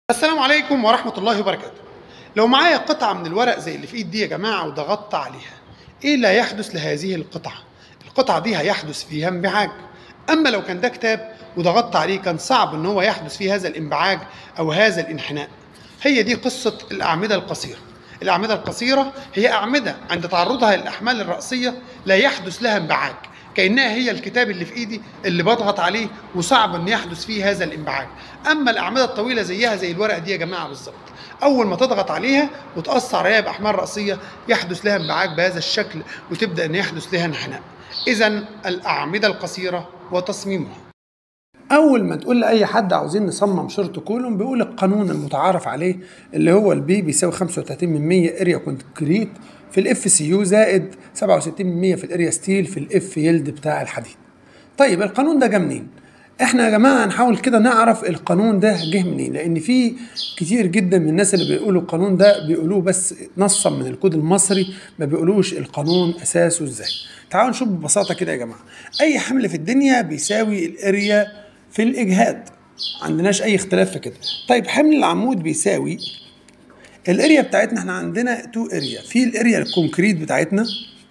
السلام عليكم ورحمة الله وبركاته لو معايا قطعة من الورق زي اللي في ايدي يا جماعة وضغطت عليها ايه اللي هيحدث لهذه القطعة القطعة دي هيحدث فيها انبعاج اما لو كان ده كتاب وضغطت عليه كان صعب ان هو يحدث فيه هذا الانبعاج او هذا الانحناء هي دي قصة الأعمدة القصيرة الأعمدة القصيرة هي أعمدة عند تعرضها للأحمال الرأسية لا يحدث لها انبعاج كأنها هي الكتاب اللي في إيدي اللي بضغط عليه وصعب أن يحدث فيه هذا الانبعاج أما الأعمدة الطويلة زيها زي الورقة دي يا جماعة بالظبط أول ما تضغط عليها وتأثر عليها بأحمال رأسية يحدث لها انبعاج بهذا الشكل وتبدأ أن يحدث لها انحناء إذا الأعمدة القصيرة وتصميمها اول ما تقول لاي حد عاوزين نصمم شورت كولوم بيقول القانون المتعارف عليه اللي هو البي بيساوي 35 من 100 اريا كونكريت في الاف سي يو زائد 67 من 100 في الاريا ستيل في الاف يلد بتاع الحديد طيب القانون ده جه منين احنا يا جماعه نحاول كده نعرف القانون ده جه منين لان في كتير جدا من الناس اللي بيقولوا القانون ده بيقولوه بس نصا من الكود المصري ما بيقولوش القانون اساسه ازاي تعالوا نشوف ببساطه كده يا جماعه اي حمل في الدنيا بيساوي الاريا في الاجهاد عندناش اي اختلاف في كده طيب حمل العمود بيساوي الاريا بتاعتنا احنا عندنا تو اريا في الاريا الكونكريت بتاعتنا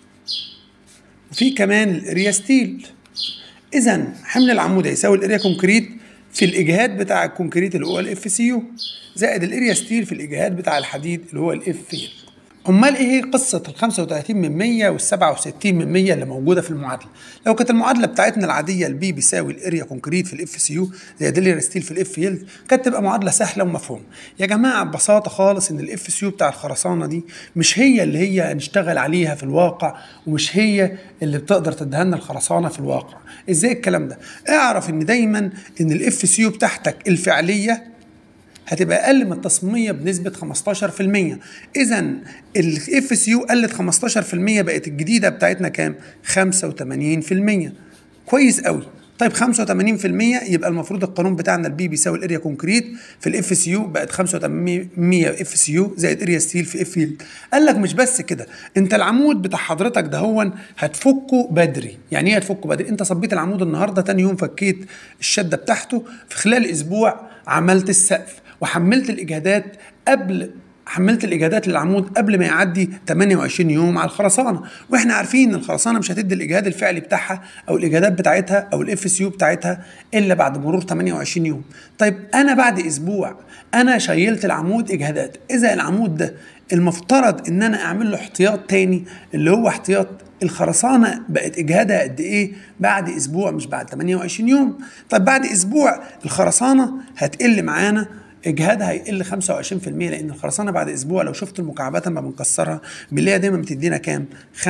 وفي كمان الاريا ستيل اذا حمل العمود هيساوي الاريا كونكريت في الاجهاد بتاع الكونكريت اللي هو الاف سي يو زائد الاريا ستيل في الاجهاد بتاع الحديد اللي هو الاف يل امال ايه هي قصه ال 35 من 100 وال 67 من 100 اللي موجوده في المعادله لو كانت المعادله بتاعتنا العاديه البي بيساوي الاريا كونكريت في الاف سي يو زائد الاريا ستيل في الاف يلد كانت تبقى معادله سهله ومفهومه يا جماعه ببساطه خالص ان الاف سي يو بتاع الخرسانه دي مش هي اللي هي هنشتغل عليها في الواقع ومش هي اللي بتقدر تديها لنا الخرسانه في الواقع ازاي الكلام ده اعرف ان دايما ان الاف سي يو بتاعتك الفعليه هتبقى اقل من التصميميه بنسبه 15% اذا الاف سي يو قلت 15% بقت الجديده بتاعتنا كام 85% كويس قوي طيب 85% يبقى المفروض القانون بتاعنا البي بيساوي الاريا كونكريت في الاف سي يو بقت 8500 اف سي يو زائد اريا ستيل في اف يلد قال لك مش بس كده انت العمود بتاع حضرتك ده هو هتفكه بدري يعني ايه هتفكه بدري انت صبيت العمود النهارده تاني يوم فكيت الشده بتاعته في خلال اسبوع عملت السقف وحملت الاجهادات قبل حملت الاجهادات للعمود قبل ما يعدي 28 يوم على الخرسانه واحنا عارفين ان الخرسانه مش هتدي الاجهاد الفعلي بتاعها او الاجهادات بتاعتها او الاف سي يو بتاعتها الا بعد مرور 28 يوم طيب انا بعد اسبوع انا شيلت العمود اجهادات اذا العمود ده المفترض ان انا اعمل له احتياط تاني اللي هو احتياط الخرسانه بقت اجهادها قد ايه بعد اسبوع مش بعد 28 يوم طيب بعد اسبوع الخرسانه هتقل معانا اجهادها هيقل 25% لان الخرسانه بعد اسبوع لو شفت المكعبات لما بنكسرها بنلاقيها دايما بتدينا كام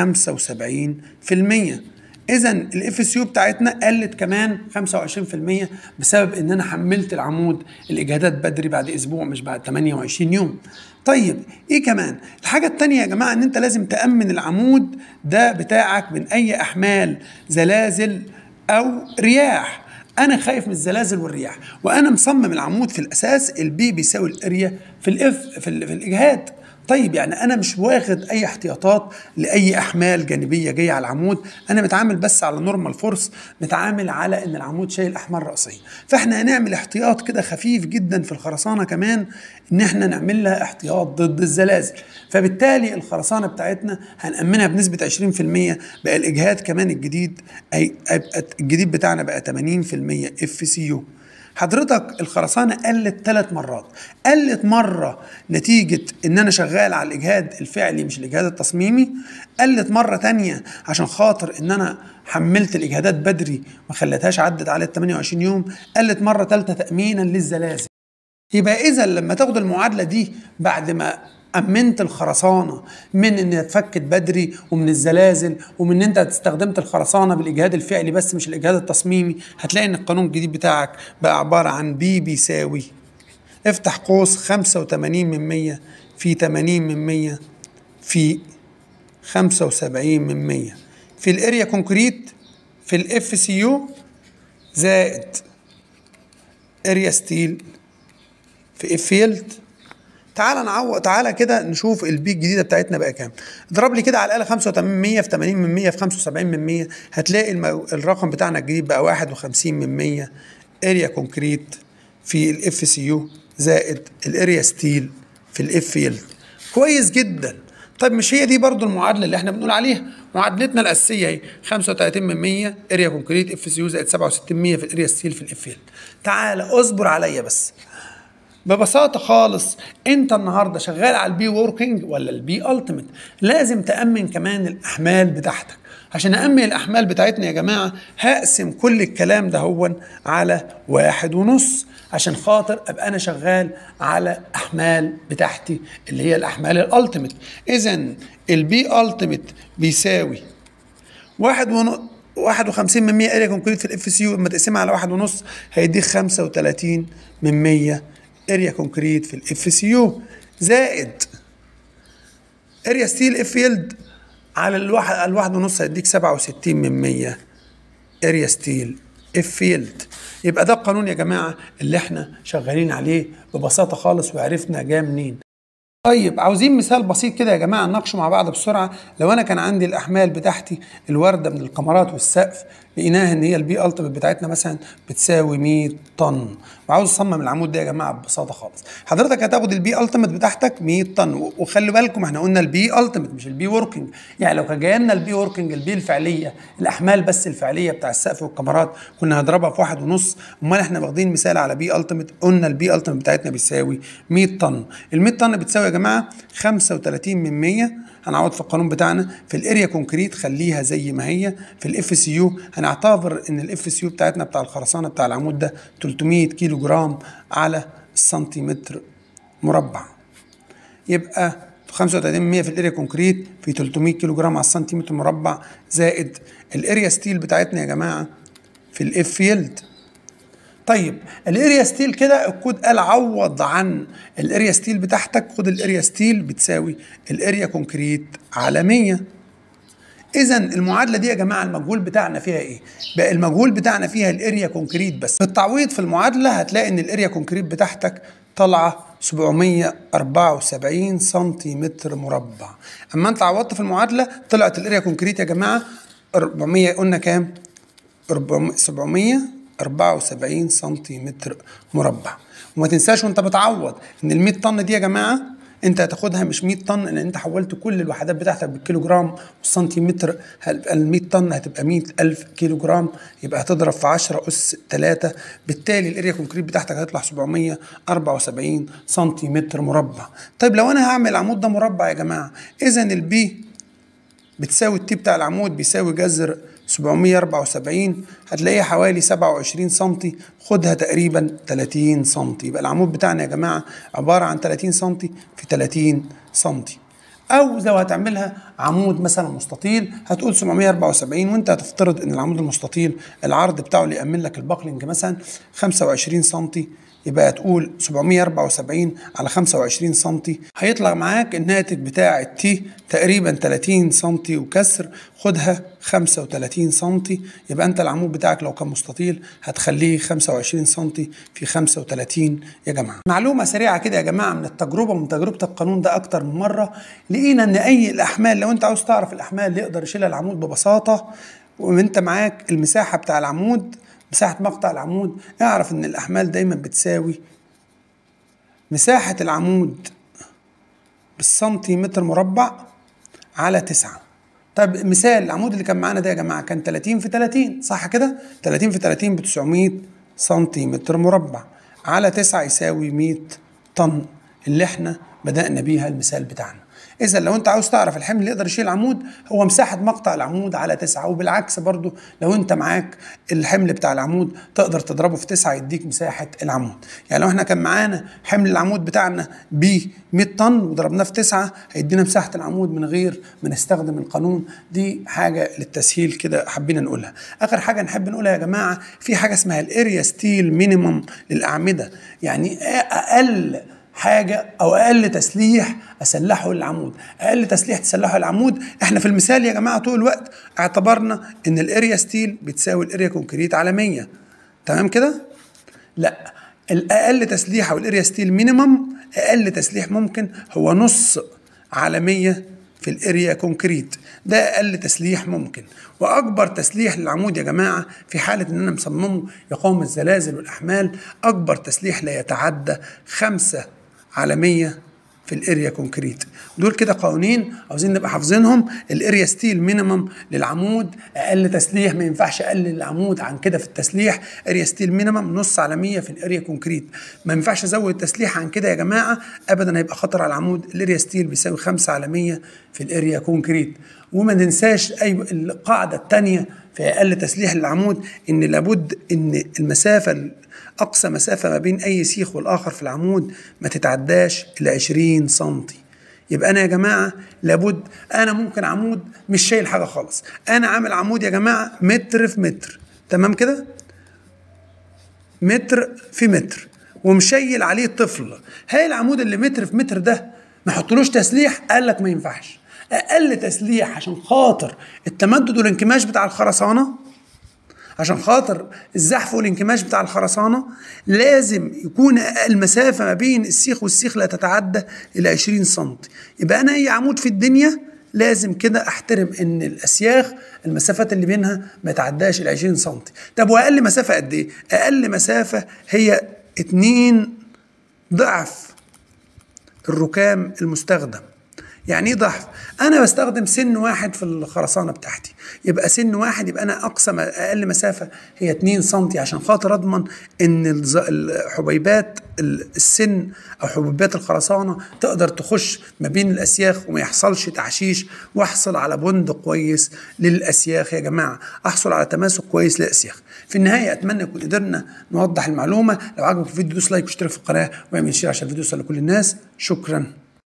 75% اذا الاف سي يو بتاعتنا قلت كمان 25% بسبب ان انا حملت العمود الاجهادات بدري بعد اسبوع مش بعد 28 يوم طيب ايه كمان الحاجه التانية يا جماعه ان انت لازم تامن العمود ده بتاعك من اي احمال زلازل او رياح انا خايف من الزلازل والرياح وانا مصمم العمود في الاساس البي بيساوي الاريا في الاف في, ال في الاجهاد طيب يعني انا مش واخد اي احتياطات لاي احمال جانبيه جايه على العمود انا متعامل بس على نورمال فورس متعامل على ان العمود شايل احمال راسيه فاحنا هنعمل احتياط كده خفيف جدا في الخرسانه كمان ان احنا نعمل لها احتياط ضد الزلازل فبالتالي الخرسانه بتاعتنا هنامنها بنسبه 20% بقى الاجهاد كمان الجديد أي الجديد بتاعنا بقى 80% اف سي يو حضرتك الخرسانة قلت ثلاث مرات قلت مرة نتيجة ان انا شغال على الاجهاد الفعلي مش الاجهاد التصميمي قلت مرة تانية عشان خاطر ان انا حملت الاجهادات بدري ما خليتهاش عدت على ال 28 يوم قلت مرة ثالثة تأمينا للزلازل يبقى اذا لما تاخد المعادلة دي بعد ما امنت الخرسانه من ان اتفكت بدري ومن الزلازل ومن ان انت استخدمت الخرسانه بالاجهاد الفعلي بس مش الاجهاد التصميمي هتلاقي ان القانون الجديد بتاعك بقى عباره عن بي بيساوي افتح قوس 85 من 100 في 80 من 100 في 75 من 100 في الاريا كونكريت في الاف سي يو زائد اريا ستيل في اف يلد تعالى نعوض تعالى كده نشوف البي الجديده بتاعتنا بقى كام اضرب لي كده على الاقل 85 100 في 80 من 100 في 75 من 100 هتلاقي المو... الرقم بتاعنا الجديد بقى 51 من 100 اريا كونكريت في الاف سي يو زائد الاريا ستيل في الاف يلد كويس جدا طيب مش هي دي برضو المعادله اللي احنا بنقول عليها معادلتنا الاساسيه اهي 35 من 100 اريا كونكريت اف سي يو زائد 67 100 في الاريا ستيل في الاف يلد تعال اصبر عليا بس ببساطه خالص انت النهارده شغال على البي ووركينج ولا البي التيميت لازم تامن كمان الاحمال بتاعتك عشان أأمن الأحمال بتاعتنا يا جماعة هقسم كل الكلام ده هو على واحد ونص عشان خاطر أبقى أنا شغال على أحمال بتاعتي اللي هي الأحمال الألتيميت إذا البي ألتيميت بيساوي واحد ونص واحد وخمسين من مية اريا كونكريت في الاف سي يو لما تقسمها على واحد ونص هيديك خمسة وتلاتين من مية اريا كونكريت في الاف سي يو زائد اريا ستيل اف يلد على الواحد الواحد ونص هيديك 67 من 100 اريا ستيل اف فيلد يبقى ده القانون يا جماعه اللي احنا شغالين عليه ببساطه خالص وعرفنا جاء منين طيب عاوزين مثال بسيط كده يا جماعه نناقشه مع بعض بسرعه لو انا كان عندي الاحمال بتاعتي الورده من الكمرات والسقف لقيناها ان هي البي التيمت بتاعتنا مثلا بتساوي 100 طن وعاوز اصمم العمود ده يا جماعه ببساطه خالص حضرتك هتاخد البي التيمت بتاعتك 100 طن وخلي بالكم احنا قلنا البي التيمت مش البي وركينج يعني لو كان جاي لنا البي وركينج البي الفعليه الاحمال بس الفعليه بتاع السقف والكمرات كنا هنضربها في واحد ونص امال احنا واخدين مثال على بي التيمت قلنا البي التيمت بتاعتنا بتساوي 100 طن ال 100 طن بتساوي يا جماعه 35 من 100 هنعوض في القانون بتاعنا في الاريا كونكريت خليها زي ما هي في الاف سي يو هنعتبر ان الاف سي يو بتاعتنا بتاع الخرسانه بتاع العمود ده 300 كيلو جرام على السنتيمتر مربع يبقى 35% في الاريا كونكريت في 300 كيلو جرام على السنتيمتر مربع زائد الاريا ستيل بتاعتنا يا جماعه في الاف فيلد طيب الاريا ستيل كده الكود قال عوض عن الاريا ستيل بتاعتك خد الاريا ستيل بتساوي الاريا كونكريت على 100 اذا المعادله دي يا جماعه المجهول بتاعنا فيها ايه بقى المجهول بتاعنا فيها الاريا كونكريت بس التعويض في المعادله هتلاقي ان الاريا كونكريت بتاعتك طالعه 774 سنتيمتر مربع اما انت عوضت في المعادله طلعت الاريا كونكريت يا جماعه 400 قلنا كام 700 74 سنتيمتر مربع وما تنساش وانت بتعوض ان ال 100 طن دي يا جماعه انت هتاخدها مش 100 طن لان انت حولت كل الوحدات بتاعتك بالكيلو جرام والسنتيمتر ال 100 طن هتبقى 100 الف كيلو جرام يبقى هتضرب في 10 اس 3 بالتالي الاريا كونكريت بتاعتك هتطلع 774 سنتيمتر مربع طيب لو انا هعمل العمود ده مربع يا جماعه اذا البي بتساوي التي بتاع العمود بيساوي جذر 774 هتلاقيها حوالي 27 سم خدها تقريبا 30 سم يبقى العمود بتاعنا يا جماعه عباره عن 30 سم في 30 سم او لو هتعملها عمود مثلا مستطيل هتقول 774 وانت هتفترض ان العمود المستطيل العرض بتاعه اللي يامن لك الباكلينج مثلا 25 سم يبقى تقول 774 على 25 سم هيطلع معاك الناتج بتاع التي تقريبا 30 سم وكسر خدها 35 سم يبقى انت العمود بتاعك لو كان مستطيل هتخليه 25 سم في 35 يا جماعه معلومه سريعه كده يا جماعه من التجربه من تجربه القانون ده اكتر من مره لقينا ان اي الاحمال لو انت عاوز تعرف الاحمال اللي يقدر يشيلها العمود ببساطه وانت معاك المساحه بتاع العمود مساحة مقطع العمود اعرف ان الاحمال دايما بتساوي مساحة العمود بالسنتيمتر مربع على تسعة طب مثال العمود اللي كان معانا ده يا جماعة كان 30 في 30 صح كده 30 في 30 ب 900 سنتيمتر مربع على 9 يساوي 100 طن اللي احنا بدأنا بيها المثال بتاعنا اذا لو انت عاوز تعرف الحمل اللي يقدر يشيل العمود هو مساحه مقطع العمود على تسعة وبالعكس برضو لو انت معاك الحمل بتاع العمود تقدر تضربه في تسعة يديك مساحه العمود يعني لو احنا كان معانا حمل العمود بتاعنا ب 100 طن وضربناه في تسعة هيدينا مساحه العمود من غير ما نستخدم القانون دي حاجه للتسهيل كده حبينا نقولها اخر حاجه نحب نقولها يا جماعه في حاجه اسمها الاريا ستيل مينيمم للاعمده يعني اقل حاجة أو أقل تسليح أسلحه العمود أقل تسليح تسلحه العمود إحنا في المثال يا جماعة طول الوقت اعتبرنا إن الاريا ستيل بتساوي الاريا كونكريت على 100 تمام كده؟ لا الأقل تسليح أو الاريا ستيل مينيمم أقل تسليح ممكن هو نص على 100 في الاريا كونكريت ده اقل تسليح ممكن واكبر تسليح للعمود يا جماعه في حاله ان انا مصممه يقاوم الزلازل والاحمال اكبر تسليح لا يتعدى خمسة على 100 في الاريا كونكريت دول كده قوانين عاوزين نبقى حافظينهم الاريا ستيل مينيمم للعمود اقل تسليح ما ينفعش اقلل العمود عن كده في التسليح اريا ستيل مينيمم نص على 100 في الاريا كونكريت ما ينفعش ازود التسليح عن كده يا جماعه ابدا هيبقى خطر على العمود الاريا ستيل بيساوي 5 على 100 في الاريا كونكريت وما ننساش اي القاعده الثانيه في اقل تسليح للعمود ان لابد ان المسافه أقصى مسافة ما بين أي سيخ والآخر في العمود ما تتعداش ال 20 سنتي يبقى أنا يا جماعة لابد أنا ممكن عمود مش شايل حاجة خالص أنا عامل عمود يا جماعة متر في متر تمام كده متر في متر ومشيل عليه طفل هاي العمود اللي متر في متر ده ما حطلوش تسليح قال لك ما ينفعش اقل تسليح عشان خاطر التمدد والانكماش بتاع الخرسانه عشان خاطر الزحف والانكماش بتاع الخرسانه لازم يكون المسافه ما بين السيخ والسيخ لا تتعدى الى 20 سم يبقى انا اي عمود في الدنيا لازم كده احترم ان الاسياخ المسافات اللي بينها ما تعداش ال 20 سم طب واقل مسافه قد ايه اقل مسافه هي 2 ضعف الركام المستخدم يعني ايه ضعف انا بستخدم سن واحد في الخرسانه بتاعتي يبقى سن واحد يبقى انا اقصى اقل مسافه هي 2 سم عشان خاطر اضمن ان الحبيبات السن او حبيبات الخرسانه تقدر تخش ما بين الاسياخ وما يحصلش تعشيش واحصل على بند كويس للاسياخ يا جماعه احصل على تماسك كويس للاسياخ في النهايه اتمنى نكون قدرنا نوضح المعلومه لو عجبك الفيديو دوس لايك واشترك في القناه واعمل شير عشان الفيديو يوصل لكل الناس شكرا